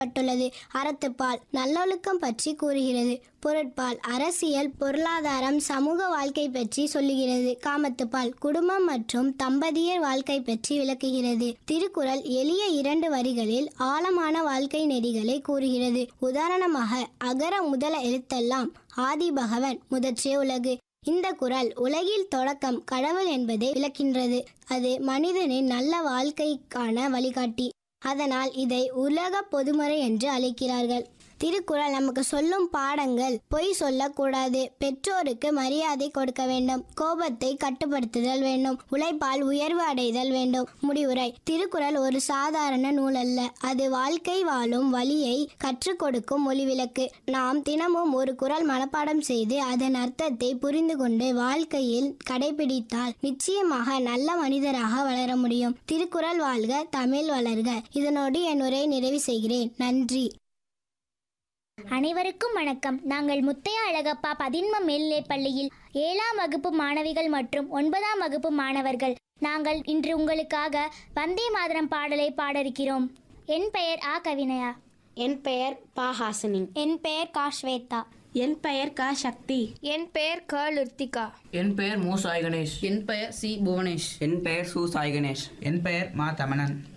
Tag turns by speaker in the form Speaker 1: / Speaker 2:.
Speaker 1: பட்டுள்ளது அறத்துப்பால் நல்லொழுக்கம் பற்றி கூறுகிறது பொருட்பால் அரசியல் பொருளாதாரம் சமூக வாழ்க்கை பற்றி சொல்லுகிறது காமத்துப்பால் குடும்பம் மற்றும் தம்பதியர் வாழ்க்கை பற்றி விளக்குகிறது திருக்குறள் எளிய இரண்டு வரிகளில் ஆழமான வாழ்க்கை நெறிகளை கூறுகிறது உதாரணமாக அகர முதல எழுத்தெல்லாம் ஆதி பகவன் முதற்றே உலகு இந்த குறள் உலகில் தொடக்கம் கடவுள் என்பதை விளக்கின்றது அது மனிதனின் நல்ல வாழ்க்கைக்கான வழிகாட்டி அதனால் இதை உலக பொதுமறை என்று அழைக்கிறார்கள் திருக்குறள் நமக்கு சொல்லும் பாடங்கள் பொய் சொல்லக்கூடாது பெற்றோருக்கு மரியாதை கொடுக்க வேண்டும் கோபத்தை கட்டுப்படுத்துதல் வேண்டும் உழைப்பால் உயர்வு அடைதல் வேண்டும் முடிவுரை திருக்குறள் ஒரு சாதாரண நூல் அல்ல அது வாழ்க்கை வாழும் வழியை கற்றுக் கொடுக்கும் மொழிவிலக்கு நாம் தினமும் ஒரு குறள் மனப்பாடம் செய்து அதன் அர்த்தத்தை புரிந்து கொண்டு வாழ்க்கையில் கடைபிடித்தால் நிச்சயமாக நல்ல மனிதராக வளர முடியும் திருக்குறள் வாழ்க தமிழ் வளர்க இதனோடு என் உரையை நிறைவு செய்கிறேன் நன்றி
Speaker 2: அனைவருக்கும் வணக்கம் நாங்கள் முத்தையா அழகப்பா பதின்ம மேல்நிலைப் பள்ளியில் ஏழாம் வகுப்பு மாணவிகள் மற்றும் ஒன்பதாம் வகுப்பு மாணவர்கள் நாங்கள் இன்று உங்களுக்காக வந்தே மாதரம் பாடலை பாட இருக்கிறோம் என் பெயர் ஆ கவினயா
Speaker 3: என் பெயர் பா ஹாசினி
Speaker 2: என் பெயர் கா ஸ்வேதா
Speaker 3: என் பெயர் க சக்தி
Speaker 4: என் பெயர் க லிர்த்திகா
Speaker 5: என் பெயர் மு சாய் கணேஷ்
Speaker 6: என் பெயர் சி புவனேஷ்
Speaker 7: என் பெயர் சு சாய் கணேஷ்
Speaker 8: என் பெயர் மா தமணன்